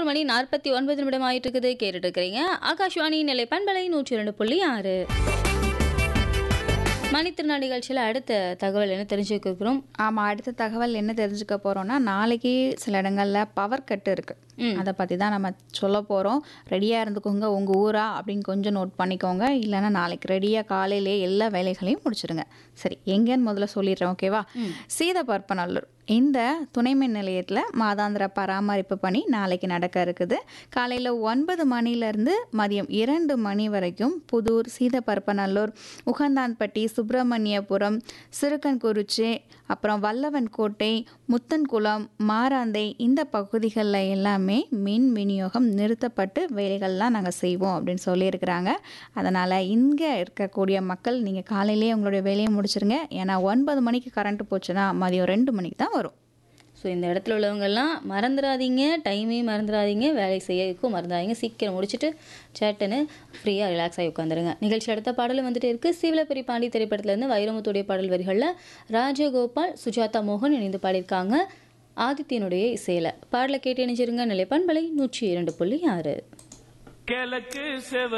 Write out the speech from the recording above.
பதினோரு மணி நாற்பத்தி ஒன்பது நிமிடம் ஆயிட்டு இருக்குது கேட்டுட்டு இருக்கிறீங்க ஆகாஷ்வாணி நிலை பண்பலை நூற்றி ரெண்டு புள்ளி ஆறு மணித்திருநாள் நிகழ்ச்சியில் அடுத்த தகவல் என்ன தெரிஞ்சுக்க இருக்கிறோம் ஆமாம் அடுத்த தகவல் என்ன தெரிஞ்சுக்க போகிறோம்னா நாளைக்கு சில இடங்களில் பவர் கட் இருக்குது அதை பற்றி தான் நம்ம சொல்ல போகிறோம் ரெடியாக இருந்துக்கோங்க உங்கள் ஊரா அப்படின்னு கொஞ்சம் நோட் பண்ணிக்கோங்க இல்லைன்னா நாளைக்கு ரெடியாக காலையிலே எல்லா வேலைகளையும் முடிச்சிடுங்க சரி எங்கேன்னு முதல்ல சொல்லிடுறேன் ஓகேவா சீதப்பற்பநல்லூர் இந்த துணை மின் நிலையத்தில் மாதாந்திர பராமரிப்பு பணி நாளைக்கு நடக்க இருக்குது காலையில் ஒன்பது மணிலேருந்து மதியம் இரண்டு மணி வரைக்கும் புதூர் சீதப்பரப்பநல்லூர் உகந்தான்பட்டி சுப்பிரமணியபுரம் சிறுக்கன்குறிச்சி அப்புறம் வல்லவன் கோட்டை முத்தன்குளம் மாராந்தை இந்த பகுதிகளில் எல்லாமே மின் விநியோகம் நிறுத்தப்பட்டு வேலைகள்லாம் நாங்கள் செய்வோம் அப்படின்னு சொல்லியிருக்கிறாங்க அதனால் இங்கே இருக்கக்கூடிய மக்கள் நீங்கள் காலையிலேயே உங்களுடைய வேலையை முடிச்சிருங்க ஏன்னா ஒன்பது மணிக்கு கரண்ட் போச்சுன்னா மதியம் ரெண்டு மணிக்கு தான் வரும் ஸோ இந்த இடத்துல உள்ளவங்கெல்லாம் மறந்துடாதீங்க டைமையும் மறந்துடாதீங்க வேலை செய்யக்கும் மறந்துடாதீங்க சீக்கிரம் முடிச்சுட்டு சேட்டுன்னு ஃப்ரீயாக ரிலாக்ஸ் ஆகி உட்காந்துருங்க நிகழ்ச்சியில் அடுத்த பாடலும் வந்துட்டு இருக்கு சீவலப்பெரி பாண்டி திரைப்படத்துலேருந்து வைரமுத்துடைய பாடல் வரிகளில் ராஜகோபால் சுஜாதா மோகன் இணைந்து பாடியிருக்காங்க ஆதித்யனுடைய இசையில் பாடலை கேட்டு இணைஞ்சிருங்க நிலைப்பண்பலை நூற்றி இரண்டு புள்ளி ஆறு கிழக்கு செவ